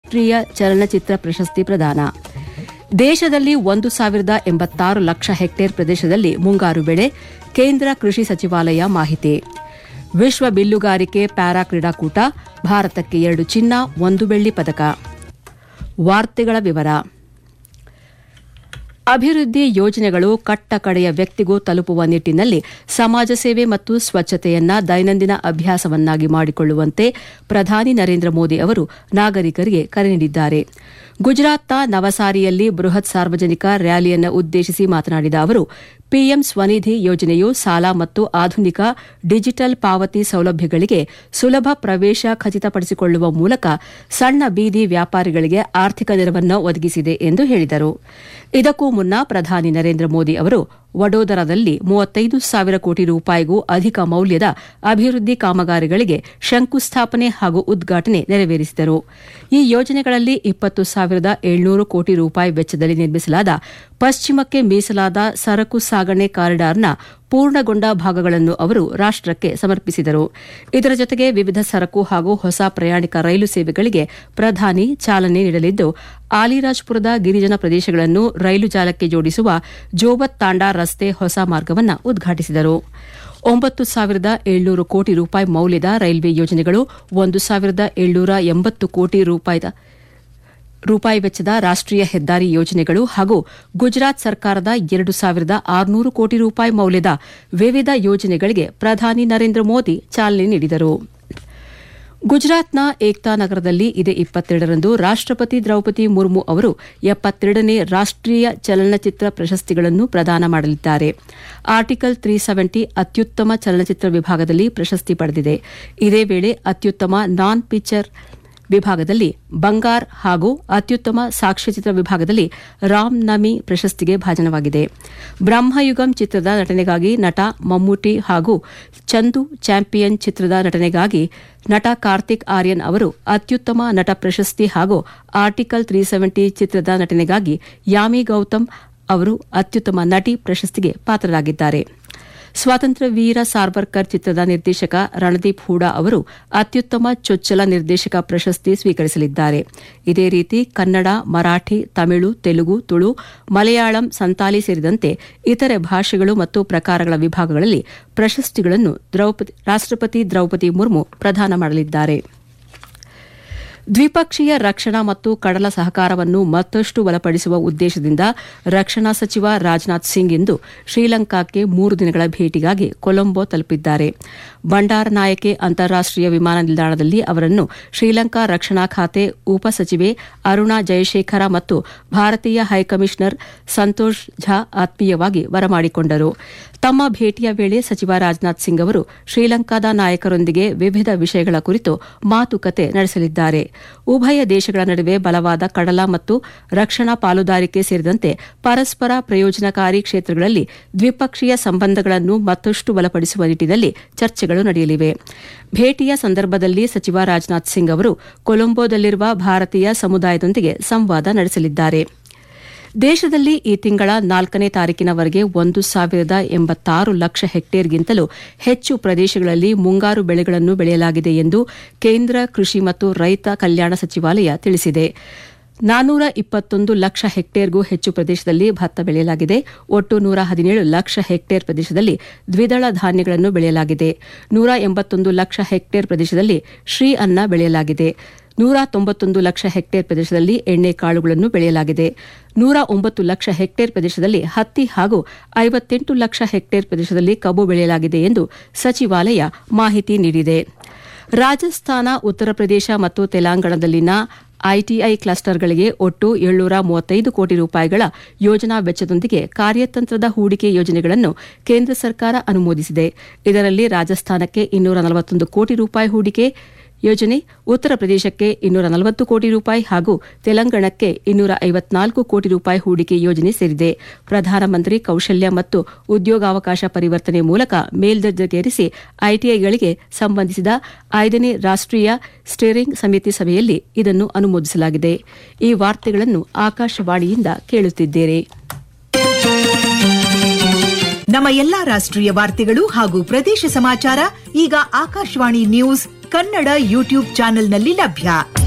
ರಾಷ್ಟ್ರೀಯ ಚಲನಚಿತ್ರ ಪ್ರಶಸ್ತಿ ಪ್ರದಾನ ದೇಶದಲ್ಲಿ ಒಂದು ಸಾವಿರದ ಎಂಬತ್ತಾರು ಲಕ್ಷ ಹೆಕ್ಟೇರ್ ಪ್ರದೇಶದಲ್ಲಿ ಮುಂಗಾರು ಬೆಳೆ ಕೇಂದ್ರ ಕೃಷಿ ಸಚಿವಾಲಯ ಮಾಹಿತಿ ವಿಶ್ವ ಬಿಲ್ಲುಗಾರಿಕೆ ಪ್ಯಾರಾ ಕ್ರೀಡಾಕೂಟ ಭಾರತಕ್ಕೆ ಎರಡು ಚಿನ್ನ ಒಂದು ಬೆಳ್ಳಿ ಪದಕ ವಾರ್ತೆಗಳ ವಿವರ ಅಭಿವೃದ್ಧಿ ಯೋಜನೆಗಳು ಕಟ್ಟ ಕಡೆಯ ವ್ಯಕ್ತಿಗೂ ತಲುಪುವ ನಿಟ್ಟಿನಲ್ಲಿ ಸಮಾಜ ಸೇವೆ ಮತ್ತು ಸ್ವಚ್ಛತೆಯನ್ನ ದೈನಂದಿನ ಅಭ್ಯಾಸವನ್ನಾಗಿ ಮಾಡಿಕೊಳ್ಳುವಂತೆ ಪ್ರಧಾನಿ ನರೇಂದ್ರ ಮೋದಿ ಅವರು ನಾಗರಿಕರಿಗೆ ಕರೆ ನೀಡಿದ್ದಾರೆ ಗುಜರಾತ್ನ ನವಸಾರಿಯಲ್ಲಿ ಬೃಹತ್ ಸಾರ್ವಜನಿಕ ರ್ಯಾಲಿಯನ್ನು ಉದ್ದೇಶಿಸಿ ಮಾತನಾಡಿದ ಅವರು ಪಿಎಂ ಸ್ವನಿಧಿ ಯೋಜನೆಯು ಸಾಲ ಮತ್ತು ಆಧುನಿಕ ಡಿಜಿಟಲ್ ಪಾವತಿ ಸೌಲಭ್ಯಗಳಿಗೆ ಸುಲಭ ಪ್ರವೇಶ ಖಚಿತಪಡಿಸಿಕೊಳ್ಳುವ ಮೂಲಕ ಸಣ್ಣ ಬೀದಿ ವ್ಯಾಪಾರಿಗಳಿಗೆ ಆರ್ಥಿಕ ನೆರವನ್ನು ಒದಗಿಸಿದೆ ಎಂದು ಹೇಳಿದರು ಇದಕ್ಕೂ ಮುನ್ನ ಪ್ರಧಾನಿ ನರೇಂದ್ರ ಮೋದಿ ಅವರು ವಡೋದರದಲ್ಲಿ ಮೂವತ್ತೈದು ಸಾವಿರ ಕೋಟಿ ರೂಪಾಯಿಗೂ ಅಧಿಕ ಮೌಲ್ಯದ ಅಭಿವೃದ್ಧಿ ಕಾಮಗಾರಿಗಳಿಗೆ ಶಂಕುಸ್ಥಾಪನೆ ಹಾಗೂ ಉದ್ಘಾಟನೆ ನೆರವೇರಿಸಿದರು ಈ ಯೋಜನೆಗಳಲ್ಲಿ ಇಪ್ಪತ್ತು ಸಾವಿರದ ಏಳ್ನೂರು ಕೋಟಿ ರೂಪಾಯಿ ವೆಚ್ಚದಲ್ಲಿ ನಿರ್ಮಿಸಲಾದ ಪಶ್ಚಿಮಕ್ಕೆ ಮೀಸಲಾದ ಸರಕು ಸಾಗಣೆ ಕಾರಿಡಾರ್ನ ಪೂರ್ಣಗೊಂಡ ಭಾಗಗಳನ್ನು ಅವರು ರಾಷ್ಟಕ್ಕೆ ಸಮರ್ಪಿಸಿದರು ಇದರ ಜೊತೆಗೆ ವಿವಿಧ ಸರಕು ಹಾಗೂ ಹೊಸ ಪ್ರಯಾಣಿಕ ರೈಲು ಸೇವೆಗಳಿಗೆ ಪ್ರಧಾನಿ ಚಾಲನೆ ನೀಡಲಿದ್ದು ಆಲಿರಾಜ್ಪುರದ ಗಿರಿಜನ ಪ್ರದೇಶಗಳನ್ನು ರೈಲು ಜಾಲಕ್ಕೆ ಜೋಡಿಸುವ ಜೋಬತ್ ತಾಂಡಾ ರಸ್ತೆ ಹೊಸ ಮಾರ್ಗವನ್ನು ಉದ್ಘಾಟಿಸಿದರು ಒಂಬತ್ತು ಸಾವಿರದ ಏಳ್ನೂರು ಕೋಟಿ ರೂಪಾಯಿ ಮೌಲ್ಯದ ರೈಲ್ವೆ ಯೋಜನೆಗಳು ಒಂದು ಸಾವಿರದ ಏಳ್ನೂರ ಎಂಬತ್ತು ಕೋಟಿ ರೂಪಾಯಿ ವೆಚ್ಚದ ರಾಷ್ಟೀಯ ಹೆದ್ದಾರಿ ಯೋಜನೆಗಳು ಹಾಗೂ ಗುಜರಾತ್ ಸರ್ಕಾರದ ಎರಡು ಸಾವಿರದ ಆರುನೂರು ಕೋಟಿ ರೂಪಾಯಿ ಮೌಲ್ಯದ ವಿವಿಧ ಯೋಜನೆಗಳಿಗೆ ಪ್ರಧಾನಿ ನರೇಂದ್ರ ಮೋದಿ ಚಾಲನೆ ನೀಡಿದರು ಗುಜರಾತ್ನ ಏಕ್ತಾ ನಗರದಲ್ಲಿ ಇದೇ ಇಪ್ಪತ್ತೆರಡರಂದು ರಾಷ್ಟಪತಿ ದ್ರೌಪದಿ ಮುರ್ಮು ಅವರು ಎಪ್ಪತ್ತೆರಡನೇ ರಾಷ್ಟೀಯ ಚಲನಚಿತ್ರ ಪ್ರಶಸ್ತಿಗಳನ್ನು ಪ್ರದಾನ ಮಾಡಲಿದ್ದಾರೆ ಆರ್ಟಿಕಲ್ ತ್ರೀ ಸೆವೆಂಟಿ ಅತ್ಯುತ್ತಮ ಚಲನಚಿತ್ರ ವಿಭಾಗದಲ್ಲಿ ಪ್ರಶಸ್ತಿ ಪಡೆದಿದೆ ಇದೇ ವೇಳೆ ಅತ್ಯುತ್ತಮ ನಾನ್ ಪಿಕ್ಚರ್ ವಿಭಾಗದಲ್ಲಿ ಬಂಗಾರ್ ಹಾಗೂ ಅತ್ಯುತ್ತಮ ಸಾಕ್ಷ್ಯಚಿತ್ರ ವಿಭಾಗದಲ್ಲಿ ರಾಮ್ ನಮಿ ಪ್ರಶಸ್ತಿಗೆ ಭಾಜನವಾಗಿದೆ ಬ್ರಹ್ಮಯುಗಂ ಚಿತ್ರದ ನಟನೆಗಾಗಿ ನಟ ಮಮ್ಮೂಟಿ ಹಾಗೂ ಚಂದು ಚಾಂಪಿಯನ್ ಚಿತ್ರದ ನಟನೆಗಾಗಿ ನಟ ಕಾರ್ತಿಕ್ ಆರ್ಯನ್ ಅವರು ಅತ್ಯುತ್ತಮ ನಟ ಪ್ರಶಸ್ತಿ ಹಾಗೂ ಆರ್ಟಿಕಲ್ ತ್ರೀ ಸೆವೆಂಟಿ ಚಿತ್ರದ ನಟನೆಗಾಗಿ ಯಾಮಿ ಗೌತಮ್ ಅವರು ಅತ್ಯುತ್ತಮ ನಟಿ ಪ್ರಶಸ್ತಿಗೆ ಪಾತ್ರರಾಗಿದ್ದಾರೆ ಸ್ವಾತಂತ್ರ್ಯ ವೀರ ಸಾರ್ವರ್ಕರ್ ಚಿತ್ರದ ನಿರ್ದೇಶಕ ರಣದೀಪ್ ಹೂಡಾ ಅವರು ಅತ್ಯುತ್ತಮ ಚೊಚ್ಚಲ ನಿರ್ದೇಶಕ ಪ್ರಶಸ್ತಿ ಸ್ವೀಕರಿಸಲಿದ್ದಾರೆ ಇದೇ ರೀತಿ ಕನ್ನಡ ಮರಾಠಿ ತಮಿಳು ತೆಲುಗು ತುಳು ಮಲಯಾಳಂ ಸಂತಾಲಿ ಸೇರಿದಂತೆ ಇತರೆ ಭಾಷೆಗಳು ಮತ್ತು ಪ್ರಕಾರಗಳ ವಿಭಾಗಗಳಲ್ಲಿ ಪ್ರಶಸ್ತಿಗಳನ್ನು ರಾಷ್ಟಪತಿ ದ್ರೌಪದಿ ಮುರ್ಮು ಪ್ರದಾನ ಮಾಡಲಿದ್ದಾರೆ ದ್ವಿಪಕ್ಷೀಯ ರಕ್ಷಣಾ ಮತ್ತು ಕಡಲ ಸಹಕಾರವನ್ನು ಮತ್ತಷ್ಟು ಬಲಪಡಿಸುವ ಉದ್ದೇಶದಿಂದ ರಕ್ಷಣಾ ಸಚಿವ ರಾಜನಾಥ್ ಸಿಂಗ್ ಇಂದು ಶ್ರೀಲಂಕಾಕ್ಕೆ ಮೂರು ದಿನಗಳ ಭೇಟಿಗಾಗಿ ಕೊಲಂಬೋ ತಲುಪಿದ್ದಾರೆ ಬಂಡಾರನಾಯಕೆ ಅಂತಾರಾಷ್ಟೀಯ ವಿಮಾನ ನಿಲ್ದಾಣದಲ್ಲಿ ಅವರನ್ನು ಶ್ರೀಲಂಕಾ ರಕ್ಷಣಾ ಖಾತೆ ಉಪ ಸಚಿವೆ ಅರುಣಾ ಜಯಶೇಖರ ಮತ್ತು ಭಾರತೀಯ ಹೈಕಮಿಷನರ್ ಸಂತೋಷ್ ಝಾ ಆತ್ಮೀಯವಾಗಿ ಬರಮಾಡಿಕೊಂಡರು ತಮ್ಮ ಭೇಟಿಯ ವೇಳೆ ಸಚಿವ ರಾಜನಾಥ್ ಸಿಂಗ್ ಅವರು ಶ್ರೀಲಂಕಾದ ನಾಯಕರೊಂದಿಗೆ ವಿವಿಧ ವಿಷಯಗಳ ಕುರಿತು ಮಾತುಕತೆ ನಡೆಸಲಿದ್ದಾರೆ ಉಭಯ ದೇಶಗಳ ನಡುವೆ ಬಲವಾದ ಕಡಲ ಮತ್ತು ರಕ್ಷಣಾ ಪಾಲುದಾರಿಕೆ ಸೇರಿದಂತೆ ಪರಸ್ಪರ ಪ್ರಯೋಜನಕಾರಿ ಕ್ಷೇತ್ರಗಳಲ್ಲಿ ದ್ವಿಪಕ್ಷೀಯ ಸಂಬಂಧಗಳನ್ನು ಮತ್ತಷ್ಟು ಬಲಪಡಿಸುವ ನಿಟ್ಟಿನಲ್ಲಿ ಚರ್ಚೆಗಳು ನಡೆಯಲಿವೆ ಭೇಟಿಯ ಸಂದರ್ಭದಲ್ಲಿ ಸಚಿವ ರಾಜನಾಥ್ ಸಿಂಗ್ ಅವರು ಕೊಲಂಬೋದಲ್ಲಿರುವ ಭಾರತೀಯ ಸಮುದಾಯದೊಂದಿಗೆ ಸಂವಾದ ನಡೆಸಲಿದ್ದಾರೆ ದೇಶದಲ್ಲಿ ಈ ತಿಂಗಳ ನಾಲ್ಕನೇ ತಾರೀಕಿನವರೆಗೆ ಒಂದು ಸಾವಿರದ ಎಂಬತ್ತಾರು ಲಕ್ಷ ಹೆಕ್ಟೇರ್ಗಿಂತಲೂ ಹೆಚ್ಚು ಪ್ರದೇಶಗಳಲ್ಲಿ ಮುಂಗಾರು ಬೆಳೆಗಳನ್ನು ಬೆಳೆಯಲಾಗಿದೆ ಎಂದು ಕೇಂದ್ರ ಕೃಷಿ ಮತ್ತು ರೈತ ಕಲ್ಯಾಣ ಸಚಿವಾಲಯ ತಿಳಿಸಿದೆ ನಾನೂರ ಇಪ್ಪತ್ತೊಂದು ಲಕ್ಷ ಹೆಕ್ಟೇರ್ಗೂ ಹೆಚ್ಚು ಪ್ರದೇಶದಲ್ಲಿ ಭತ್ತ ಬೆಳೆಯಲಾಗಿದೆ ಒಟ್ಟು ನೂರ ಹದಿನೇಳು ಲಕ್ಷ ಹೆಕ್ಟೇರ್ ಪ್ರದೇಶದಲ್ಲಿ ದ್ವಿದಳ ಧಾನ್ಯಗಳನ್ನು ಬೆಳೆಯಲಾಗಿದೆ ನೂರ ಎಂಬತ್ತೊಂದು ಲಕ್ಷ ಹೆಕ್ಟೇರ್ ಪ್ರದೇಶದಲ್ಲಿ ಶ್ರೀ ಅನ್ನ ಬೆಳೆಯಲಾಗಿದೆ ನೂರ ತೊಂಬತ್ತೊಂದು ಲಕ್ಷ ಹೆಕ್ಟೇರ್ ಪ್ರದೇಶದಲ್ಲಿ ಎಣ್ಣೆ ಕಾಳುಗಳನ್ನು ಬೆಳೆಯಲಾಗಿದೆ ನೂರ ಒಂಬತ್ತು ಲಕ್ಷ ಹೆಕ್ಟೇರ್ ಪ್ರದೇಶದಲ್ಲಿ ಹತ್ತಿ ಹಾಗೂ ಐವತ್ತೆಂಟು ಲಕ್ಷ ಹೆಕ್ಟೇರ್ ಪ್ರದೇಶದಲ್ಲಿ ಕಬ್ಬು ಬೆಳೆಯಲಾಗಿದೆ ಎಂದು ಸಚಿವಾಲಯ ಮಾಹಿತಿ ನೀಡಿದೆ ರಾಜಸ್ಥಾನ ಉತ್ತರ ಪ್ರದೇಶ ಮತ್ತು ತೆಲಂಗಾಣದಲ್ಲಿನ ಐಟಿಐ ಕ್ಲಸ್ಟರ್ಗಳಿಗೆ ಒಟ್ಟು ಏಳ್ನೂರ ಮೂವತ್ತೈದು ಕೋಟಿ ರೂಪಾಯಿಗಳ ಯೋಜನಾ ವೆಚ್ಚದೊಂದಿಗೆ ಕಾರ್ಯತಂತ್ರದ ಹೂಡಿಕೆ ಯೋಜನೆಗಳನ್ನು ಕೇಂದ್ರ ಸರ್ಕಾರ ಅನುಮೋದಿಸಿದೆ ಇದರಲ್ಲಿ ರಾಜಸ್ಥಾನಕ್ಕೆ ಇನ್ನೂರ ನಲವತ್ತೊಂದು ಕೋಟಿ ರೂಪಾಯಿ ಹೂಡಿಕೆ ಯೋಜನೆ ಉತ್ತರ ಪ್ರದೇಶಕ್ಕೆ ಇನ್ನೂರ ನಲವತ್ತು ಕೋಟಿ ರೂಪಾಯಿ ಹಾಗೂ ತೆಲಂಗಾಣಕ್ಕೆ ಇನ್ನೂರ ಐವತ್ನಾಲ್ಕು ಕೋಟಿ ರೂಪಾಯಿ ಹೂಡಿಕೆ ಯೋಜನೆ ಸೇರಿದೆ ಪ್ರಧಾನಮಂತ್ರಿ ಕೌಶಲ್ಯ ಮತ್ತು ಉದ್ಯೋಗಾವಕಾಶ ಪರಿವರ್ತನೆ ಮೂಲಕ ಮೇಲ್ದರ್ಜೆಗೇರಿಸಿ ಐಟಿಐಗಳಿಗೆ ಸಂಬಂಧಿಸಿದ ಐದನೇ ರಾಷ್ಟೀಯ ಸ್ಟೀರಿಂಗ್ ಸಮಿತಿ ಸಭೆಯಲ್ಲಿ ಇದನ್ನು ಅನುಮೋದಿಸಲಾಗಿದೆ ಈ ವಾರ್ತೆಗಳನ್ನು ಆಕಾಶವಾಣಿಯಿಂದ ಕೇಳುತ್ತಿದ್ದೇರೆ ನಮ್ಮ ಎಲ್ಲಾ ರಾಷ್ಟ್ರೀಯ ವಾರ್ತೆಗಳು ಹಾಗೂ ಪ್ರದೇಶ ಸಮಾಚಾರ ಈಗ ಆಕಾಶವಾಣಿ ನ್ಯೂಸ್ ಕನ್ನಡ ಯೂಟ್ಯೂಬ್ ಚಾನೆಲ್ನಲ್ಲಿ ಲಭ್ಯ